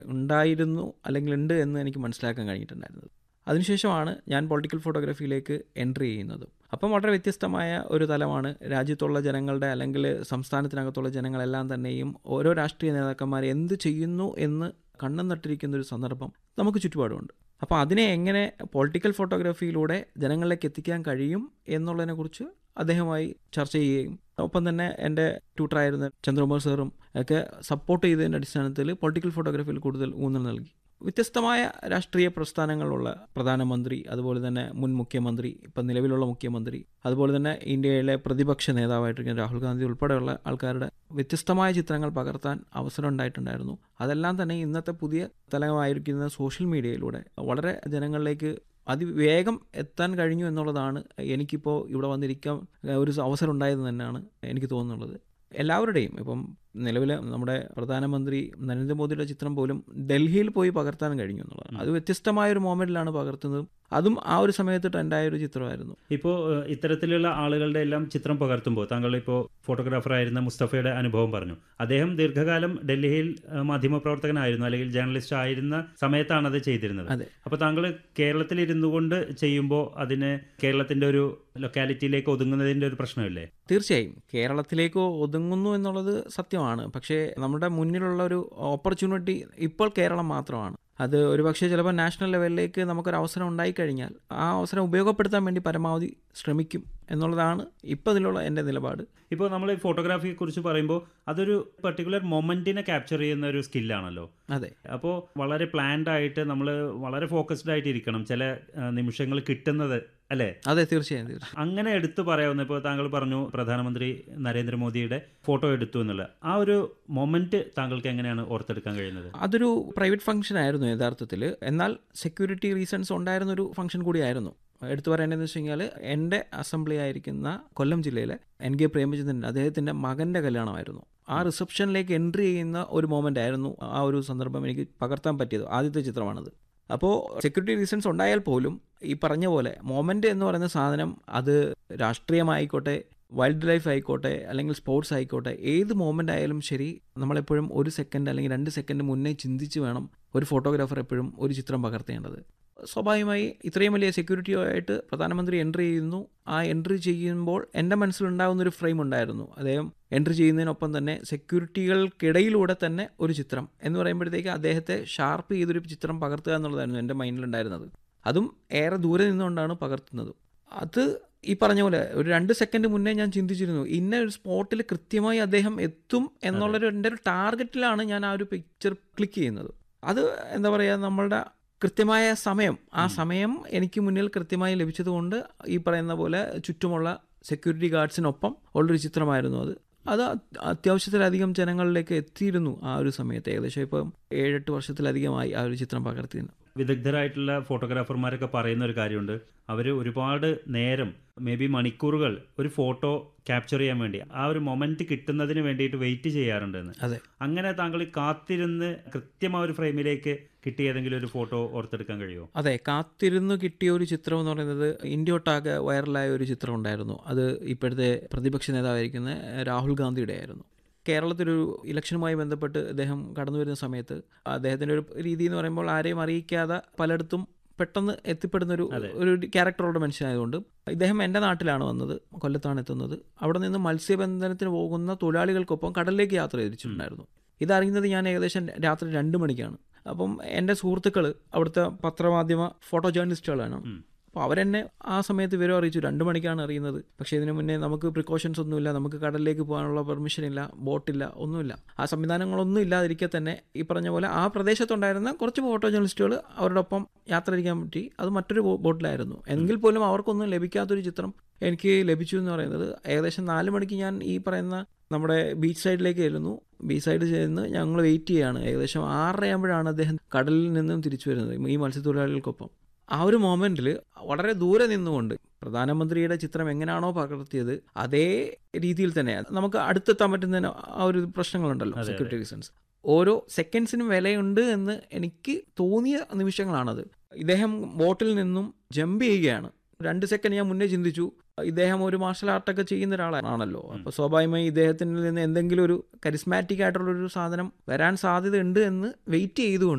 ഉണ്ടായിരുന്നു അല്ലെങ്കിൽ ഉണ്ട് എന്ന് എനിക്ക് മനസ്സിലാക്കാൻ കഴിഞ്ഞിട്ടുണ്ടായിരുന്നത് അതിനുശേഷമാണ് ഞാൻ പൊളിറ്റിക്കൽ ഫോട്ടോഗ്രാഫിയിലേക്ക് എൻട്രി ചെയ്യുന്നത് അപ്പം വളരെ വ്യത്യസ്തമായ ഒരു തലമാണ് രാജ്യത്തുള്ള ജനങ്ങളുടെ അല്ലെങ്കിൽ സംസ്ഥാനത്തിനകത്തുള്ള ജനങ്ങളെല്ലാം തന്നെയും ഓരോ രാഷ്ട്രീയ നേതാക്കന്മാർ എന്ത് ചെയ്യുന്നു എന്ന് കണ്ണും നട്ടിരിക്കുന്ന ഒരു സന്ദർഭം നമുക്ക് ചുറ്റുപാടുമുണ്ട് അപ്പോൾ അതിനെ എങ്ങനെ പൊളിറ്റിക്കൽ ഫോട്ടോഗ്രാഫിയിലൂടെ ജനങ്ങളിലേക്ക് എത്തിക്കാൻ കഴിയും എന്നുള്ളതിനെക്കുറിച്ച് അദ്ദേഹവുമായി ചർച്ച ചെയ്യുകയും ഒപ്പം തന്നെ എൻ്റെ ട്യൂട്ടറായിരുന്ന ചന്ദ്രകുമാർ സാറും ഒക്കെ സപ്പോർട്ട് ചെയ്തതിൻ്റെ അടിസ്ഥാനത്തിൽ പൊളിറ്റിക്കൽ ഫോട്ടോഗ്രാഫിയിൽ കൂടുതൽ ഊന്നൽ നൽകി വ്യത്യസ്തമായ രാഷ്ട്രീയ പ്രസ്ഥാനങ്ങളുള്ള പ്രധാനമന്ത്രി അതുപോലെ തന്നെ മുൻ മുഖ്യമന്ത്രി ഇപ്പം നിലവിലുള്ള മുഖ്യമന്ത്രി അതുപോലെ തന്നെ ഇന്ത്യയിലെ പ്രതിപക്ഷ നേതാവായിട്ടിരിക്കുന്ന രാഹുൽ ഗാന്ധി ഉൾപ്പെടെയുള്ള ആൾക്കാരുടെ വ്യത്യസ്തമായ ചിത്രങ്ങൾ പകർത്താൻ അവസരം ഉണ്ടായിട്ടുണ്ടായിരുന്നു അതെല്ലാം തന്നെ ഇന്നത്തെ പുതിയ തലമായിരിക്കുന്ന സോഷ്യൽ മീഡിയയിലൂടെ വളരെ ജനങ്ങളിലേക്ക് അതിവേഗം എത്താൻ കഴിഞ്ഞു എന്നുള്ളതാണ് എനിക്കിപ്പോൾ ഇവിടെ വന്നിരിക്കാൻ ഒരു അവസരം ഉണ്ടായത് തന്നെയാണ് എനിക്ക് തോന്നുന്നുള്ളത് എല്ലാവരുടെയും ഇപ്പം നിലവിൽ നമ്മുടെ പ്രധാനമന്ത്രി നരേന്ദ്രമോദിയുടെ ചിത്രം പോലും ഡൽഹിയിൽ പോയി പകർത്താൻ കഴിഞ്ഞു എന്നുള്ളതാണ് അത് വ്യത്യസ്തമായ ഒരു മോമെന്റിലാണ് പകർത്തുന്നത് അതും ആ ഒരു സമയത്ത് ട്രെൻഡായ ഒരു ചിത്രമായിരുന്നു ഇപ്പോൾ ഇത്തരത്തിലുള്ള ആളുകളുടെ എല്ലാം ചിത്രം പകർത്തുമ്പോൾ താങ്കൾ ഇപ്പോൾ ഫോട്ടോഗ്രാഫറായിരുന്ന മുസ്തഫയുടെ അനുഭവം പറഞ്ഞു അദ്ദേഹം ദീർഘകാലം ഡൽഹിയിൽ ഏഹ്, മാധ്യമപ്രവർത്തകനായിരുന്നു അല്ലെങ്കിൽ ജേർണലിസ്റ്റ് ആയിരുന്ന സമയത്താണ് അത് ചെയ്തിരുന്നത് അതെ. അപ്പോൾ താങ്കൾ കേരളത്തിൽ ഇരുന്നു കൊണ്ട് ചെയ്യുമ്പോൾ അതിന് കേരളത്തിന്റെ ഒരു ലൊക്കാലിറ്റിയിലേക്ക് ഒതുങ്ങുന്നതിന്റെ ഒരു പ്രശ്നമില്ലേ തീർച്ചയായും കേരളത്തിലേക്ക് ഒതുങ്ങുന്നു എന്നുള്ളത് സത്യമാണ് പക്ഷേ നമ്മുടെ മുന്നിലുള്ള ഒരു ഓപ്പർച്യൂണിറ്റി ഇപ്പോൾ കേരളം മാത്രമാണ് അത് ഒരുപക്ഷെ ചിലപ്പോൾ നാഷണൽ ലെവലിലേക്ക് നമുക്കൊരു അവസരം ഉണ്ടായിക്കഴിഞ്ഞാൽ ആ അവസരം ഉപയോഗപ്പെടുത്താൻ വേണ്ടി പരമാവധി ശ്രമിക്കും എന്നുള്ളതാണ് ഇപ്പോൾ ഇതിലുള്ള എൻ്റെ നിലപാട് ഇപ്പോൾ നമ്മൾ ഈ ഫോട്ടോഗ്രാഫിയെ കുറിച്ച് പറയുമ്പോൾ അതൊരു പർട്ടിക്കുലർ മൊമെന്റിനെ ക്യാപ്ചർ ചെയ്യുന്ന ഒരു സ്കില്ലാണല്ലോ അതെ അപ്പോൾ വളരെ പ്ലാൻഡ് ആയിട്ട് നമ്മൾ വളരെ ഫോക്കസ്ഡ് ആയിട്ട് ഇരിക്കണം ചില നിമിഷങ്ങൾ കിട്ടുന്നത് അല്ലേ അതെ തീർച്ചയായും തീർച്ചയായും അങ്ങനെ എടുത്തു പറയാവുന്ന ഇപ്പോൾ താങ്കൾ പറഞ്ഞു പ്രധാനമന്ത്രി നരേന്ദ്രമോദിയുടെ ഫോട്ടോ എടുത്തു എന്നുള്ള ആ ഒരു മൊമെന്റ് താങ്കൾക്ക് എങ്ങനെയാണ് ഓർത്തെടുക്കാൻ കഴിയുന്നത് അതൊരു പ്രൈവറ്റ് ഫംഗ്ഷൻ ആയിരുന്നു യഥാർത്ഥത്തിൽ എന്നാൽ സെക്യൂരിറ്റി റീസൺസ് ഉണ്ടായിരുന്ന ഒരു ഫംഗ്ഷൻ കൂടിയായിരുന്നു എടുത്തു പറയേണ്ടതെന്ന് വെച്ച് കഴിഞ്ഞാൽ എൻ്റെ അസംബ്ലി ആയിരിക്കുന്ന കൊല്ലം ജില്ലയിലെ എൻ കെ പ്രേമചന്ദ്രൻ അദ്ദേഹത്തിൻ്റെ മകൻ്റെ കല്യാണമായിരുന്നു ആ റിസപ്ഷനിലേക്ക് എൻട്രി ചെയ്യുന്ന ഒരു മൊമെൻ്റ് ആയിരുന്നു ആ ഒരു സന്ദർഭം എനിക്ക് പകർത്താൻ പറ്റിയത് ആദ്യത്തെ ചിത്രമാണത് അപ്പോൾ സെക്യൂരിറ്റി റീസൺസ് ഉണ്ടായാൽ പോലും ഈ പറഞ്ഞ പോലെ മൊമെൻ്റ് എന്ന് പറയുന്ന സാധനം അത് രാഷ്ട്രീയമായിക്കോട്ടെ വൈൽഡ് ലൈഫ് ആയിക്കോട്ടെ അല്ലെങ്കിൽ സ്പോർട്സ് ആയിക്കോട്ടെ ഏത് മോമെൻ്റ് ആയാലും ശരി നമ്മളെപ്പോഴും ഒരു സെക്കൻഡ് അല്ലെങ്കിൽ രണ്ട് സെക്കൻഡ് മുന്നേ ചിന്തിച്ച് വേണം ഒരു ഫോട്ടോഗ്രാഫർ എപ്പോഴും ഒരു ചിത്രം പകർത്തേണ്ടത് സ്വാഭാവികമായി ഇത്രയും വലിയ സെക്യൂരിറ്റിയായിട്ട് പ്രധാനമന്ത്രി എൻട്രി ചെയ്യുന്നു ആ എൻട്രി ചെയ്യുമ്പോൾ എൻ്റെ മനസ്സിലുണ്ടാകുന്ന ഒരു ഫ്രെയിം ഉണ്ടായിരുന്നു അദ്ദേഹം എൻട്രി ചെയ്യുന്നതിനൊപ്പം തന്നെ സെക്യൂരിറ്റികൾക്കിടയിലൂടെ തന്നെ ഒരു ചിത്രം എന്ന് പറയുമ്പോഴത്തേക്ക് അദ്ദേഹത്തെ ഷാർപ്പ് ചെയ്തൊരു ചിത്രം പകർത്തുക എന്നുള്ളതായിരുന്നു എൻ്റെ മൈൻഡിലുണ്ടായിരുന്നത് അതും ഏറെ ദൂരെ നിന്നുകൊണ്ടാണ് പകർത്തുന്നത് അത് ഈ പറഞ്ഞ പോലെ ഒരു രണ്ട് സെക്കൻഡ് മുന്നേ ഞാൻ ചിന്തിച്ചിരുന്നു ഇന്ന ഒരു സ്പോട്ടിൽ കൃത്യമായി അദ്ദേഹം എത്തും എന്നുള്ളൊരു എൻ്റെ ഒരു ടാർഗറ്റിലാണ് ഞാൻ ആ ഒരു പിക്ചർ ക്ലിക്ക് ചെയ്യുന്നത് അത് എന്താ പറയുക നമ്മളുടെ കൃത്യമായ സമയം ആ സമയം എനിക്ക് മുന്നിൽ കൃത്യമായി ലഭിച്ചതുകൊണ്ട് ഈ പറയുന്ന പോലെ ചുറ്റുമുള്ള സെക്യൂരിറ്റി ഗാർഡ്സിനൊപ്പം ഉള്ളൊരു ചിത്രമായിരുന്നു അത് അത് അത്യാവശ്യത്തിലധികം ജനങ്ങളിലേക്ക് എത്തിയിരുന്നു ആ ഒരു സമയത്ത് ഏകദേശം ഇപ്പം ഏഴെട്ട് വർഷത്തിലധികമായി ആ ഒരു ചിത്രം പകർത്തിയിരുന്നു വിദഗ്ധരായിട്ടുള്ള ഫോട്ടോഗ്രാഫർമാരൊക്കെ പറയുന്ന ഒരു കാര്യമുണ്ട് അവർ ഒരുപാട് നേരം മേ ബി മണിക്കൂറുകൾ ഒരു ഫോട്ടോ ക്യാപ്ചർ ചെയ്യാൻ വേണ്ടി ആ ഒരു മൊമെന്റ് കിട്ടുന്നതിന് വേണ്ടിയിട്ട് വെയിറ്റ് ചെയ്യാറുണ്ടെന്ന് അതെ അങ്ങനെ താങ്കൾ കാത്തിരുന്ന് കൃത്യമായ ഒരു ഫ്രെയിമിലേക്ക് കിട്ടിയ ഏതെങ്കിലും ഒരു ഫോട്ടോ ഓർത്തെടുക്കാൻ കഴിയുമോ അതെ കാത്തിരുന്ന് കിട്ടിയ ഒരു ചിത്രം എന്ന് പറയുന്നത് ഇന്ത്യ ഒട്ടാകെ വൈറലായ ഒരു ചിത്രം ഉണ്ടായിരുന്നു അത് ഇപ്പോഴത്തെ പ്രതിപക്ഷ നേതാവായിരിക്കുന്ന രാഹുൽ ഗാന്ധിയുടെ ആയിരുന്നു കേരളത്തിലൊരു ഇലക്ഷനുമായി ബന്ധപ്പെട്ട് അദ്ദേഹം കടന്നു വരുന്ന സമയത്ത് അദ്ദേഹത്തിൻ്റെ ഒരു രീതി എന്ന് പറയുമ്പോൾ ആരെയും അറിയിക്കാതെ പലയിടത്തും പെട്ടെന്ന് എത്തിപ്പെടുന്ന ഒരു ഒരു ക്യാരക്ടറുള്ള മനുഷ്യനായതുകൊണ്ട് ഇദ്ദേഹം എൻ്റെ നാട്ടിലാണ് വന്നത് കൊല്ലത്താണ് എത്തുന്നത് അവിടെ നിന്ന് മത്സ്യബന്ധനത്തിന് പോകുന്ന തൊഴിലാളികൾക്കൊപ്പം കടലിലേക്ക് യാത്ര ചെയ്തിട്ടുണ്ടായിരുന്നു ഇതറിയുന്നത് ഞാൻ ഏകദേശം രാത്രി രണ്ട് മണിക്കാണ് അപ്പം എൻ്റെ സുഹൃത്തുക്കൾ അവിടുത്തെ പത്രമാധ്യമ ഫോട്ടോ ജേർണലിസ്റ്റുകളാണ് അപ്പോൾ അവരെന്നെ ആ സമയത്ത് വിവരം അറിയിച്ചു രണ്ട് മണിക്കാണ് അറിയുന്നത് പക്ഷേ ഇതിനു മുന്നേ നമുക്ക് പ്രിക്കോഷൻസ് ഒന്നുമില്ല നമുക്ക് കടലിലേക്ക് പോകാനുള്ള പെർമിഷൻ ഇല്ല ബോട്ടില്ല ഒന്നുമില്ല ആ സംവിധാനങ്ങളൊന്നും ഇല്ലാതിരിക്കെ തന്നെ ഈ പറഞ്ഞ പോലെ ആ പ്രദേശത്തുണ്ടായിരുന്ന കുറച്ച് ഫോട്ടോ ജേർണലിസ്റ്റുകൾ അവരുടെ ഒപ്പം യാത്ര ഇരിക്കാൻ പറ്റി അത് മറ്റൊരു ബോ- ബോട്ടിലായിരുന്നു എങ്കിൽ പോലും അവർക്കൊന്നും ലഭിക്കാത്തൊരു ചിത്രം എനിക്ക് ലഭിച്ചു എന്ന് പറയുന്നത് ഏകദേശം നാല് മണിക്ക് ഞാൻ ഈ പറയുന്ന നമ്മുടെ ബീച്ച് സൈഡിലേക്ക് ചെല്ലുന്നു ബീച്ച് സൈഡ് ചെന്ന് ഞങ്ങൾ വെയിറ്റ് ചെയ്യാണ് ഏകദേശം ആറരയാകുമ്പോഴാണ് അദ്ദേഹം കടലിൽ നിന്നും തിരിച്ചു വരുന്നത് ഈ മത്സ്യത്തൊഴിലാളികൾക്കൊപ്പം ആ ഒരു മൊമെന്റിൽ വളരെ ദൂരെ നിന്നുകൊണ്ട് പ്രധാനമന്ത്രിയുടെ ചിത്രം എങ്ങനെയാണോ പകർത്തിയത് അതേ രീതിയിൽ തന്നെ നമുക്ക് അടുത്തെത്താൻ പറ്റുന്ന ആ ഒരു പ്രശ്നങ്ങളുണ്ടല്ലോ അതെ, അതെ. സെക്യൂരിറ്റി റീസൺസ് ഓരോ സെക്കൻഡ്സിനും വിലയുണ്ട് എന്ന് എനിക്ക് തോന്നിയ നിമിഷങ്ങളാണത് ഇദ്ദേഹം ബോട്ടിൽ നിന്നും ജമ്പ് ചെയ്യുകയാണ് രണ്ട് സെക്കൻഡ് ഞാൻ മുന്നേ ചിന്തിച്ചു ഇദ്ദേഹം ഒരു മാർഷൽ ആർട്ടൊക്കെ ചെയ്യുന്ന ഒരാളാണല്ലോ അപ്പോൾ സ്വാഭാവികമായി ഇദ്ദേഹത്തിൽ നിന്ന് എന്തെങ്കിലും ഒരു കരിസ്മാറ്റിക് ആയിട്ടുള്ള ഒരു സാധനം വരാൻ സാധ്യത ഉണ്ട് എന്ന് വെയിറ്റ് ചെയ്തുകൊണ്ട്